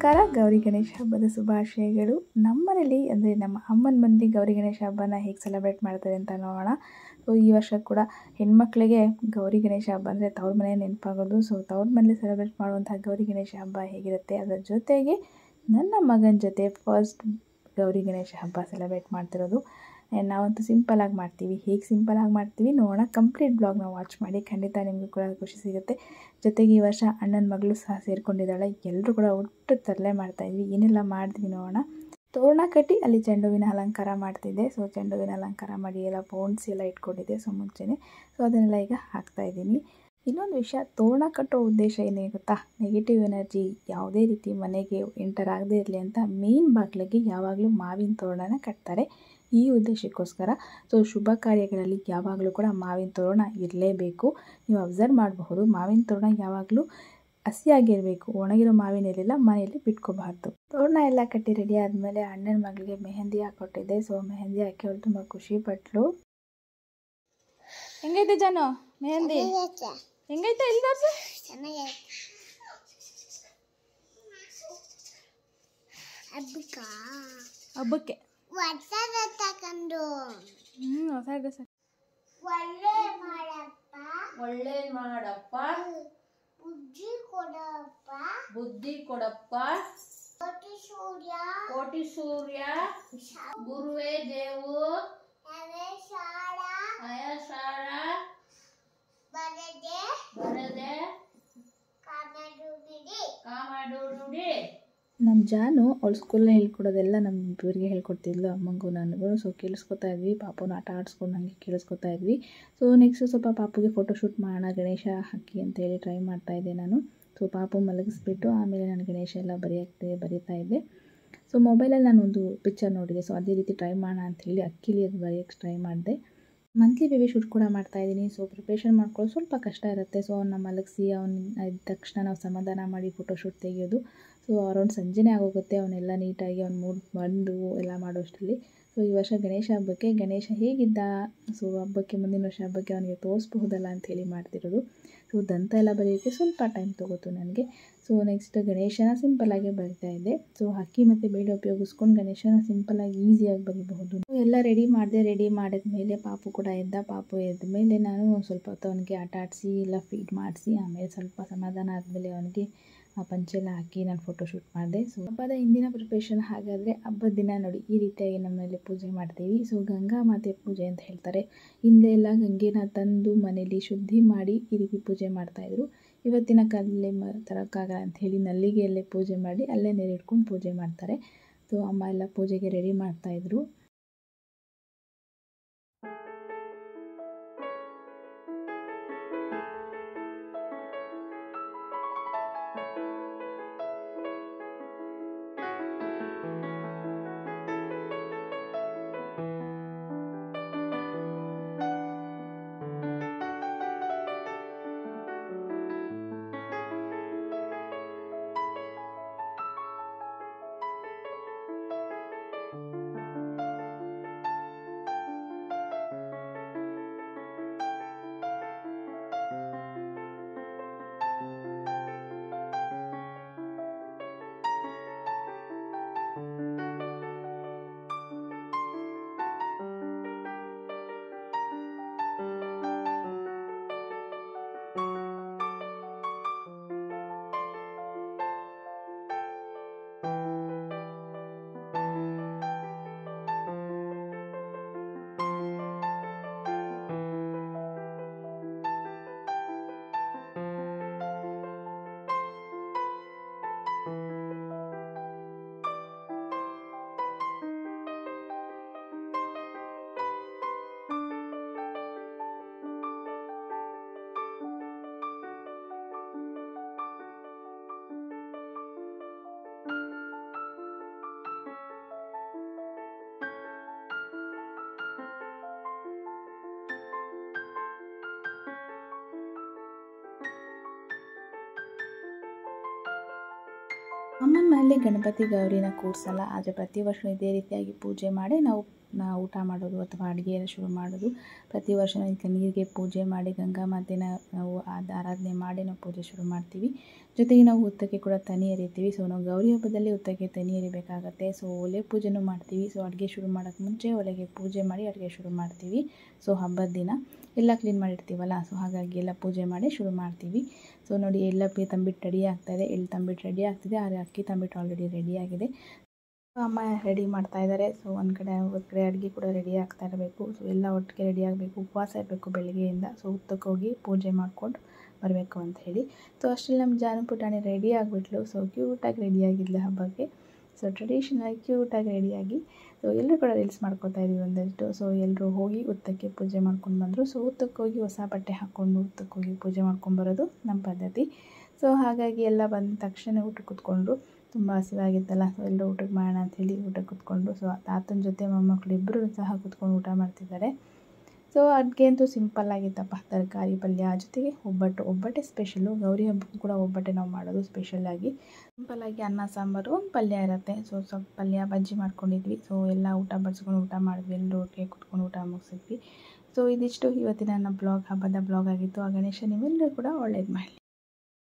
ನಮಸ್ಕಾರ ಗೌರಿ ಗಣೇಶ ಹಬ್ಬದ ಶುಭಾಶಯಗಳು ನಮ್ಮನೇಲಿ ಅಂದರೆ ನಮ್ಮ ಅಮ್ಮನ ಮಂದಿ ಗೌರಿ ಗಣೇಶ ಹಬ್ಬನ ಹೇಗೆ ಸೆಲೆಬ್ರೇಟ್ ಮಾಡ್ತಾರೆ ಅಂತ ನೋಡೋಣ ಸೊ ಈ ವರ್ಷ ಕೂಡ ಹೆಣ್ಮಕ್ಳಿಗೆ ಗೌರಿ ಗಣೇಶ ಹಬ್ಬ ಅಂದರೆ ತವ್ರ ಮನೆ ನೆನಪಾಗೋದು ಸೊ ತವ್ರ ಮನೇಲಿ ಸೆಲೆಬ್ರೇಟ್ ಮಾಡುವಂಥ ಗೌರಿ ಗಣೇಶ ಹಬ್ಬ ಹೇಗಿರುತ್ತೆ ಅದರ ಜೊತೆಗೆ ನನ್ನ ಮಗನ ಜೊತೆ ಫಸ್ಟ್ ಗೌರಿ ಗಣೇಶ ಹಬ್ಬ ಸೆಲೆಬ್ರೇಟ್ ಮಾಡ್ತಿರೋದು And ನಾವಂತೂ ಸಿಂಪಲಾಗಿ ಮಾಡ್ತೀವಿ ಹೇಗೆ ಸಿಂಪಲಾಗಿ ಮಾಡ್ತೀವಿ ನೋಡೋಣ ಕಂಪ್ಲೀಟ್ ಬ್ಲಾಗ್ನ ವಾಚ್ ಮಾಡಿ ಖಂಡಿತ ನಿಮಗೂ ಕೂಡ ಖುಷಿ ಸಿಗುತ್ತೆ ಜೊತೆಗೆ ಈ ವರ್ಷ ಅಣ್ಣನ ಮಗಳು ಸಹ ಸೇರಿಕೊಂಡಿದ್ದಾಳೆ ಎಲ್ಲರೂ ಕೂಡ ಒಟ್ಟು ತರಲೆ ಮಾಡ್ತಾಯಿದ್ವಿ ಏನೆಲ್ಲ ಮಾಡಿದ್ವಿ ನೋಡೋಣ ತೋರಣ ಕಟ್ಟಿ ಅಲ್ಲಿ ಚೆಂಡು ಹೂವಿನ ಅಲಂಕಾರ ಮಾಡ್ತಿದ್ದೆ ಸೊ ಚೆಂಡು ಹೂವಿನ ಅಲಂಕಾರ ಮಾಡಿ ಎಲ್ಲ ಪೌಂಡ್ಸ್ ಎಲ್ಲ ಇಟ್ಕೊಂಡಿದ್ದೆ ಸೊ ಮುಂಚೆನೇ ಸೊ ಅದನ್ನೆಲ್ಲ ಈಗ ಹಾಕ್ತಾಯಿದ್ದೀನಿ ಇನ್ನೊಂದು ವಿಷಯ ತೋರಣ ಕಟ್ಟೋ ಉದ್ದೇಶ ಏನೇ ಗೊತ್ತಾ ನೆಗೆಟಿವ್ ಎನರ್ಜಿ ಯಾವುದೇ ರೀತಿ ಮನೆಗೆ ಎಂಟರ್ ಆಗದೇ ಇರಲಿ ಅಂತ ಮೇನ್ ಬಾಗಿಲಿಗೆ ಯಾವಾಗಲೂ ಮಾವಿನ ತೋರಣನ ಕಟ್ತಾರೆ ಈ ಉದ್ದೇಶಕ್ಕೋಸ್ಕರ ಸೊ ಶುಭ ಕಾರ್ಯಗಳಲ್ಲಿ ಯಾವಾಗಲೂ ಕೂಡ ಮಾವಿನ ತೋರಣ ಇರಲೇಬೇಕು ನೀವು ಅಬ್ಸರ್ವ್ ಮಾಡಬಹುದು ಮಾವಿನ ತೋರಣ ಯಾವಾಗಲೂ ಹಸಿಯಾಗಿರಬೇಕು ಒಣಗಿರೋ ಮಾವಿನ ಎಲೆಲ್ಲ ಮನೆಯಲ್ಲಿ ಬಿಟ್ಕೋಬಾರ್ದು ತೋರಣ ಎಲ್ಲ ಕಟ್ಟಿ ರೆಡಿ ಆದಮೇಲೆ ಅಣ್ಣನ ಮಗಳಿಗೆ ಮೆಹಂದಿ ಹಾಕೊಟ್ಟಿದ್ದೆ ಸೊ ಮೆಹಂದಿ ಹಾಕಿ ಅವಳು ತುಂಬ ಖುಷಿ ಪಟ್ಲು ಹೆಂಗೈತೆ ಜಾನು ಮೆಹಂದಿ ಹೆಂಗೈತೆ ಇಲ್ಲಿ ತೋರ್ಸು ಹಬ್ಬಕ್ಕೆ ತಕೊಂಡು ಹ್ಞೂ ಹೊಸ ಡ್ರೆಸ್ ಒಳ್ಳೆ ಮಾಡಪ್ಪ ಒಳ್ಳೆ ಮಾಡಪ್ಪ ಬುದ್ಧಿ ಕೊಡಪ್ಪ ಬುದ್ಧಿ ಕೊಡಪ್ಪ ಕೋಟಿ ಸೂರ್ಯ ಕೋಟಿ ಸೂರ್ಯ ಗುರುವೇ ದೇವು ನವೆ ಶಾಲ ಅಯಸಾರ ಬರದೆ ಬರದೆ ಕಾನಡು ಬಿಡಿ ಕಾಮಡುಡಿ ನಮ್ಮ ಜಾನು ಅವಳ ಸ್ಕೂಲಲ್ಲಿ ಹೇಳ್ಕೊಡೋದೆಲ್ಲ ನಮ್ಮ ಇಬ್ಬರಿಗೆ ಹೇಳ್ಕೊಡ್ತಿದ್ಲು ಅಮ್ಮಂಗೂ ನನಗೂ ಸೊ ಕೇಳಿಸ್ಕೊತಾ ಇದ್ವಿ ಪಾಪನ ಆಟ ಆಡಿಸ್ಕೊಂಡು ಹಾಗೆ ಕೇಳಿಸ್ಕೊತಾ ಇದ್ವಿ ಸೊ ನೆಕ್ಸ್ಟ್ ಸ್ವಲ್ಪ ಪಾಪುಗೆ ಫೋಟೋಶೂಟ್ ಮಾಡೋಣ ಗಣೇಶ ಹಾಕಿ ಅಂತ ಹೇಳಿ ಟ್ರೈ ಮಾಡ್ತಾ ಇದ್ದೆ ನಾನು ಸೊ ಪಾಪು ಮಲಗಿಸ್ಬಿಟ್ಟು ಆಮೇಲೆ ನಾನು ಗಣೇಶ ಎಲ್ಲ ಬರೆಯೋಕ್ಕೆ ಬರೀತಾ ಇದ್ದೆ ಸೊ ಮೊಬೈಲಲ್ಲಿ ನಾನು ಒಂದು ಪಿಕ್ಚರ್ ನೋಡಿದೆ ಸೊ ಅದೇ ರೀತಿ ಟ್ರೈ ಮಾಡೋಣ ಅಂತ ಹೇಳಿ ಅಕ್ಕಿಲಿ ಅದು ಬರೆಯೋಕ್ಕೆ ಟ್ರೈ ಮಾಡಿದೆ ಮಂತ್ಲಿ ಬೇಬಿ ಶೂಟ್ ಕೂಡ ಮಾಡ್ತಾ ಇದ್ದೀನಿ ಸೊ ಪ್ರಿಪ್ರೇಷನ್ ಮಾಡ್ಕೊಳ್ಳೋದು ಸ್ವಲ್ಪ ಕಷ್ಟ ಇರುತ್ತೆ ಸೊ ಅವನ್ನ ಮಲಗಿಸಿ ಅವ್ನ ಇದ್ದ ತಕ್ಷಣ ನಾವು ಸಮಾಧಾನ ಮಾಡಿ ಫೋಟೋಶೂಟ್ ತೆಗೆಯೋದು ಸೊ ಅರೌಂಡ್ ಸಂಜೆನೇ ಆಗೋಗುತ್ತೆ ಅವನ್ನೆಲ್ಲ ನೀಟಾಗಿ ಅವ್ನು ಮೂಡ್ ಬಂದು ಎಲ್ಲ ಮಾಡೋಷ್ಟರಲ್ಲಿ ಸೊ ಈ ವರ್ಷ ಗಣೇಶ ಹಬ್ಬಕ್ಕೆ ಗಣೇಶ ಹೇಗಿದ್ದ ಸೊ ಹಬ್ಬಕ್ಕೆ ಮುಂದಿನ ವರ್ಷ ಹಬ್ಬಕ್ಕೆ ಅವನಿಗೆ ತೋರಿಸ್ಬಹುದಲ್ಲ ಅಂಥೇಳಿ ಮಾಡ್ತಿರೋದು ಸೊ ದಂತ ಎಲ್ಲ ಬರೆಯೋಕ್ಕೆ ಸ್ವಲ್ಪ ಟೈಮ್ ತೊಗೋತು ನನಗೆ ಸೊ ನೆಕ್ಸ್ಟ್ ಗಣೇಶನ ಸಿಂಪಲ್ಲಾಗಿ ಬರಿತಾ ಇದ್ದೆ ಸೊ ಅಕ್ಕಿ ಮತ್ತು ಬೇಳೆ ಉಪಯೋಗಿಸ್ಕೊಂಡು ಗಣೇಶನ ಸಿಂಪಲ್ಲಾಗಿ ಈಸಿಯಾಗಿ ಬರಿಬಹುದು ಎಲ್ಲ ರೆಡಿ ಮಾಡಿದೆ ರೆಡಿ ಮಾಡಿದ ಮೇಲೆ ಪಾಪು ಕೂಡ ಎದ್ದ ಪಾಪು ಎದ್ದ ಮೇಲೆ ನಾನು ಒಂದು ಸ್ವಲ್ಪ ಹೊತ್ತು ಅವನಿಗೆ ಆಟ ಆಡಿಸಿ ಎಲ್ಲ ಫೀಡ್ ಮಾಡಿಸಿ ಆಮೇಲೆ ಸ್ವಲ್ಪ ಸಮಾಧಾನ ಆದಮೇಲೆ ಅವನಿಗೆ ಆ ಪಂಚೆಲ್ಲ ಹಾಕಿ ನಾನು ಫೋಟೋಶೂಟ್ ಮಾಡಿದೆ ಸೊ ಹಬ್ಬದ ಹಿಂದಿನ ಪ್ರಿಪ್ರೇಷನ್ ಹಾಗಾದರೆ ಹಬ್ಬದ ದಿನ ನೋಡಿ ಈ ರೀತಿಯಾಗಿ ನಮ್ಮನೇಲಿ ಪೂಜೆ ಮಾಡ್ತೀವಿ ಸೊ ಗಂಗಾ ಮಾತೆ ಪೂಜೆ ಅಂತ ಹೇಳ್ತಾರೆ ಹಿಂದೆ ಎಲ್ಲ ಗಂಗೆನ ತಂದು ಮನೇಲಿ ಶುದ್ಧಿ ಮಾಡಿ ಈ ರೀತಿ ಪೂಜೆ ಮಾಡ್ತಾಯಿದ್ರು ಇವತ್ತಿನ ಕಾಲದಲ್ಲಿ ಮ ತರೋಕ್ಕಾಗಲ್ಲ ಅಂತ ಹೇಳಿ ನಲ್ಲಿಗೆಯಲ್ಲೇ ಪೂಜೆ ಮಾಡಿ ಅಲ್ಲೇ ನೀರಿಟ್ಕೊಂಡು ಪೂಜೆ ಮಾಡ್ತಾರೆ ಸೊ ಅಮ್ಮ ಎಲ್ಲ ಪೂಜೆಗೆ ರೆಡಿ ಮಾಡ್ತಾಯಿದ್ರು ಅಮ್ಮನ ಮನೇಲಿ ಗಣಪತಿ ಗೌರಿನ ಕೂರಿಸಲ್ಲ ಆದರೆ ಪ್ರತಿ ವರ್ಷ ಇದೇ ರೀತಿಯಾಗಿ ಪೂಜೆ ಮಾಡಿ ನಾವು ನಾವು ಊಟ ಮಾಡೋದು ಅಥವಾ ಅಡುಗೆಯನ್ನು ಶುರು ಮಾಡೋದು ಪ್ರತಿ ವರ್ಷ ಈಗ ನೀರಿಗೆ ಪೂಜೆ ಮಾಡಿ ಗಂಗಾ ಮಾತೆನ ನಾವು ಆದ ಆರಾಧನೆ ಮಾಡಿ ನಾವು ಪೂಜೆ ಶುರು ಮಾಡ್ತೀವಿ ಜೊತೆಗೆ ನಾವು ಹುತ್ತಕ್ಕೆ ಕೂಡ ತನಿ ಎರಿತೀವಿ ಸೊ ನಾವು ಗೌರಿ ಹಬ್ಬದಲ್ಲಿ ಹುತ್ತಕ್ಕೆ ತನಿ ಎರಿಬೇಕಾಗತ್ತೆ ಸೊ ಒಲೆ ಪೂಜೆನೂ ಮಾಡ್ತೀವಿ ಸೊ ಅಡುಗೆ ಶುರು ಮಾಡೋಕ್ಕೆ ಮುಂಚೆ ಒಲೆಗೆ ಪೂಜೆ ಮಾಡಿ ಅಡುಗೆ ಶುರು ಮಾಡ್ತೀವಿ ಸೊ ಹಬ್ಬದ ದಿನ ಎಲ್ಲ ಕ್ಲೀನ್ ಮಾಡಿರ್ತೀವಲ್ಲ ಸೊ ಹಾಗಾಗಿ ಎಲ್ಲ ಪೂಜೆ ಮಾಡಿ ಶುರು ಮಾಡ್ತೀವಿ ಸೊ ನೋಡಿ ಎಲ್ಲ ಪಿ ತಂಬಿಟ್ಟು ರೆಡಿ ಆಗ್ತಾಯಿದೆ ಎಳ್ಳು ತಂಬಿಟ್ಟು ರೆಡಿ ಆಗ್ತಿದೆ ಆದರೆ ಅಕ್ಕಿ ತಂಬಿಟ್ಟು ಆಲ್ರೆಡಿ ರೆಡಿ ಆಗಿದೆ ಅಮ್ಮ ರೆಡಿ ಮಾಡ್ತಾ ಇದ್ದಾರೆ ಸೊ ಒಂದು ಕಡೆ ಒಂದು ಕಡೆ ಅಡುಗೆ ಕೂಡ ರೆಡಿ ಆಗ್ತಾ ಇರಬೇಕು ಸೊ ಎಲ್ಲ ಒಟ್ಟಿಗೆ ರೆಡಿ ಆಗಬೇಕು ಉಪವಾಸ ಇರಬೇಕು ಬೆಳಗ್ಗೆಯಿಂದ ಸೊ ಹುತ್ತಕ್ಕೆ ಹೋಗಿ ಪೂಜೆ ಮಾಡಿಕೊಂಡು ಬರಬೇಕು ಅಂತ ಹೇಳಿ ಸೊ ಅಷ್ಟರಲ್ಲಿ ನಮ್ಮ ಜಾನು ಪುಟಾಣಿ ರೆಡಿ ಆಗಿಬಿಟ್ಲು ಸೊ ಕ್ಯೂಟಾಗಿ ರೆಡಿ ಆಗಿದ್ಲು ಹಬ್ಬಕ್ಕೆ ಸೊ ಟ್ರೆಡಿಷನಲ್ ಕ್ಯೂಟಾಗಿ ರೆಡಿಯಾಗಿ ಸೊ ಎಲ್ಲರೂ ಕೂಡ ರೀಲ್ಸ್ ಮಾಡ್ಕೊತಾ ಇದ್ವಿ ಒಂದಷ್ಟು ಸೊ ಎಲ್ಲರೂ ಹೋಗಿ ಹುತ್ತಕ್ಕೆ ಪೂಜೆ ಮಾಡ್ಕೊಂಡು ಬಂದರು ಸೊ ಹುತ್ತಕ್ಕೆ ಹೋಗಿ ಹೊಸ ಬಟ್ಟೆ ಹಾಕ್ಕೊಂಡು ಹುತ್ತಕ್ಕೆ ಹೋಗಿ ಪೂಜೆ ಮಾಡ್ಕೊಂಡು ಬರೋದು ನಮ್ಮ ಪದ್ಧತಿ ಸೊ ಹಾಗಾಗಿ ಎಲ್ಲ ಬಂದ ತಕ್ಷಣ ಊಟಕ್ಕೆ ಕೂತ್ಕೊಂಡ್ರು ತುಂಬ ಹಸಿವಾಗಿತ್ತಲ್ಲ ಸೊ ಎಲ್ಲರೂ ಊಟಕ್ಕೆ ಮಾಡೋಣ ಅಂಥೇಳಿ ಊಟಕ್ಕೆ ಕೂತ್ಕೊಂಡ್ರು ಸೊ ತಾತನ ಜೊತೆ ಮೊಮ್ಮಕ್ಕಳು ಇಬ್ಬರು ಸಹ ಕೂತ್ಕೊಂಡು ಊಟ ಮಾಡ್ತಿದ್ದಾರೆ ಸೊ ಅಡುಗೆ ಅಂತೂ ಸಿಂಪಲ್ ಆಗಿತ್ತಪ್ಪ ತರಕಾರಿ ಪಲ್ಯ ಜೊತೆಗೆ ಒಬ್ಬಟ್ಟು ಒಬ್ಬಟ್ಟೆ ಸ್ಪೆಷಲು ಗೌರಿ ಹಬ್ಬಕ್ಕೂ ಕೂಡ ಒಬ್ಬಟ್ಟೆ ನಾವು ಮಾಡೋದು ಸ್ಪೆಷಲಾಗಿ ಸಿಂಪಲ್ಲಾಗಿ ಅನ್ನ ಸಾಂಬಾರು ಒಂದು ಪಲ್ಯ ಇರುತ್ತೆ ಸೊ ಸ್ವಲ್ಪ ಪಲ್ಯ ಬಜ್ಜಿ ಮಾಡ್ಕೊಂಡಿದ್ವಿ ಸೊ ಎಲ್ಲ ಊಟ ಬಡಿಸ್ಕೊಂಡು ಊಟ ಮಾಡಿದ್ವಿ ಎಲ್ಲರೂ ಒಟ್ಟಿಗೆ ಕೂತ್ಕೊಂಡು ಊಟ ಮುಗಿಸಿದ್ವಿ ಸೊ ಇದಿಷ್ಟು ಇವತ್ತಿನ ನನ್ನ ಬ್ಲಾಗ್ ಹಬ್ಬದ ಬ್ಲಾಗ್ ಆಗಿತ್ತು ಆ ಗಣೇಶ ನೀವೆಲ್ಲರೂ ಕೂಡ ಒಳ್ಳೇದು ಮಾಡಲಿ